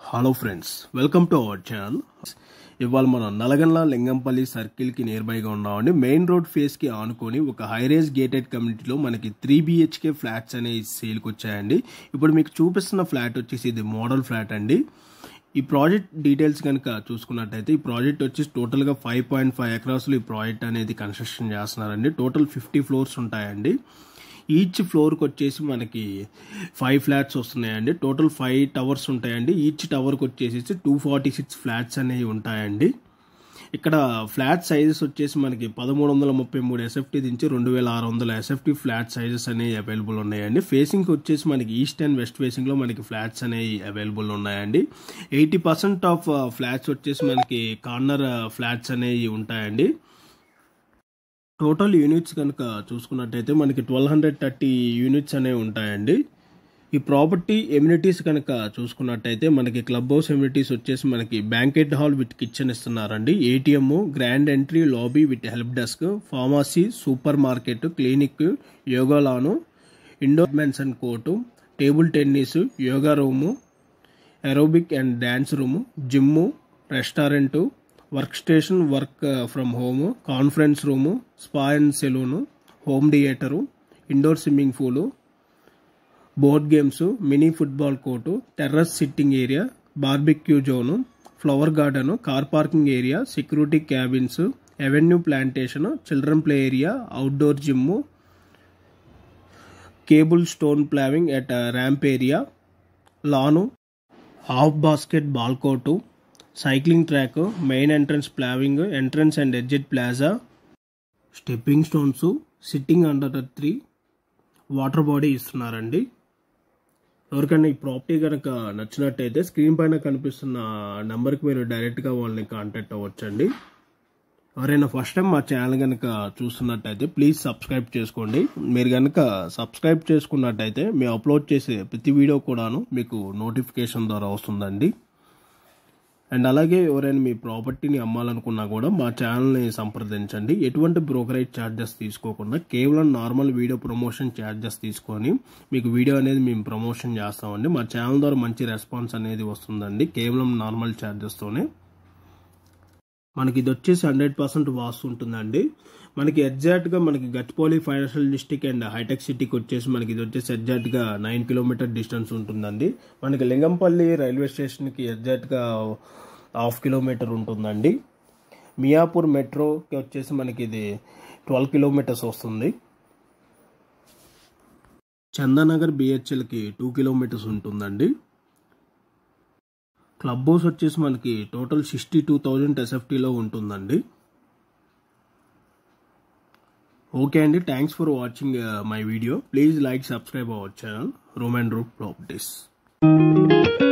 hello friends welcome to our channel ఇవాళ మనం నలగండ్ల లింగంపల్లి సర్కిల్కి నియర్ బైగా ఉన్నామండి మెయిన్ రోడ్ ఫేస్కి ఆనుకొని ఒక హైరేజ్ గేటెడ్ కమ్యూనిటీలో మనకి త్రీ బిహెచ్కే ఫ్లాట్స్ అనేవి సేల్కి వచ్చాయండి ఇప్పుడు మీకు చూపిస్తున్న ఫ్లాట్ వచ్చేసి ఇది మోడల్ ఫ్లాట్ అండి ఈ ప్రాజెక్ట్ డీటెయిల్స్ కనుక చూసుకున్నట్టయితే ఈ ప్రాజెక్ట్ వచ్చేసి టోటల్గా ఫైవ్ పాయింట్ ఫైవ్ ఎకరాస్లో ఈ ప్రాజెక్ట్ అనేది కన్స్ట్రక్షన్ చేస్తున్నారండి టోటల్ ఫిఫ్టీ ఫ్లోర్స్ ఉంటాయండి ఈచ్ ఫ్లోర్కి వచ్చేసి మనకి ఫైవ్ ఫ్లాట్స్ వస్తున్నాయండి టోటల్ ఫైవ్ టవర్స్ ఉంటాయండి ఈచ్ టవర్కి వచ్చేసి టూ ఫార్టీ సిక్స్ ఫ్లాట్స్ అనేవి ఉంటాయండి ఇక్కడ ఫ్లాట్ సైజెస్ వచ్చేసి మనకి పదమూడు వందల ముప్పై మూడు ఎస్ఎఫ్టీ నుంచి రెండు వేల ఆరు వందల ఎస్ఎఫ్టీ ఫ్లాట్ సైజెస్ అనేవి అవైలబుల్ ఉన్నాయండి ఫేసింగ్ వచ్చేసి మనకి ఈస్ట్ అండ్ వెస్ట్ ఫేసింగ్లో మనకి ఫ్లాట్స్ అనేవి అవైలబుల్ ఉన్నాయండి ఎయిటీ పర్సెంట్ ఆఫ్ ఫ్లాట్స్ వచ్చేసి మనకి కార్నర్ ఫ్లాట్స్ అనేవి ఉంటాయండి టోటల్ యూనిట్స్ కనుక చూసుకున్నట్టయితే మనకి ట్వెల్వ్ హండ్రెడ్ థర్టీ యూనిట్స్ అనేవి ఉంటాయండి ఈ ప్రాపర్టీ ఎమ్యూనిటీస్ కనుక చూసుకున్నట్టయితే మనకి క్లబ్ హౌస్ ఎమ్యూనిటీస్ వచ్చేసి మనకి బ్యాంకెట్ హాల్ విత్ కిచెన్ ఇస్తున్నారండి ATM grand entry lobby with help desk pharmacy super market clinic yoga lawn indoor men's and court table tennis yoga room aerobic and dance room gym restaurant work station work from home conference room spa and salon home theatre indoor swimming pool board games mini football court terrace sitting area barbecue zone flower garden car parking area security cabins avenue plantation children play area outdoor gym cobble stone paving at ramp area lawn half basket ball court cycling track main entrance paving entrance and edge plaza stepping stones sitting under the tree water body ఇస్తున్నారండి ఎవరికైనా ఈ property కనుక నచ్చినట్టయితే screen పైన కనిపిస్తున్న నెంబర్కి మీరు డైరెక్ట్గా వాళ్ళని కాంటాక్ట్ అవ్వచ్చండి ఎవరైనా ఫస్ట్ టైం మా ఛానల్ కనుక చూస్తున్నట్టయితే ప్లీజ్ సబ్స్క్రైబ్ చేసుకోండి మీరు కనుక సబ్స్క్రైబ్ చేసుకున్నట్టయితే మేము అప్లోడ్ చేసే ప్రతి వీడియో కూడాను మీకు నోటిఫికేషన్ ద్వారా వస్తుందండి అండ్ అలాగే ఎవరైనా మీ ప్రాపర్టీని అమ్మాలనుకున్నా కూడా మా ఛానల్ని సంప్రదించండి ఎటువంటి బ్రోకరేజ్ ఛార్జెస్ తీసుకోకుండా కేవలం నార్మల్ వీడియో ప్రమోషన్ ఛార్జెస్ తీసుకొని మీకు వీడియో అనేది మేము ప్రమోషన్ చేస్తామండి మా ఛానల్ ద్వారా మంచి రెస్పాన్స్ అనేది వస్తుందండి కేవలం నార్మల్ ఛార్జెస్తోనే మనకి ఇది వచ్చేసి హండ్రెడ్ పర్సెంట్ వాస్తు ఉంటుందండి మనకి ఎగ్జాక్ట్గా మనకి Gachibowli financial district and hitech సిటీకి వచ్చేసి మనకి ఇది వచ్చేసి ఎగ్జాక్ట్గా నైన్ కిలోమీటర్ డిస్టెన్స్ ఉంటుందండి మనకి లింగంపల్లి రైల్వే స్టేషన్కి ఎగ్జాక్ట్గా హాఫ్ కిలోమీటర్ ఉంటుందండి మియాపూర్ మెట్రోకి వచ్చేసి మనకి ఇది ట్వెల్వ్ కిలోమీటర్స్ వస్తుంది చందానగర్ బిహెచ్ఎల్కి టూ కిలోమీటర్స్ ఉంటుందండి క్లబ్ హౌస్ వచ్చేసి మనకి టోటల్ సిక్స్టీ టూ థౌజండ్ ఎస్ఎఫ్టీలో ఉంటుందండి ఓకే అండి thanks for watching my video please like subscribe our channel room and roof properties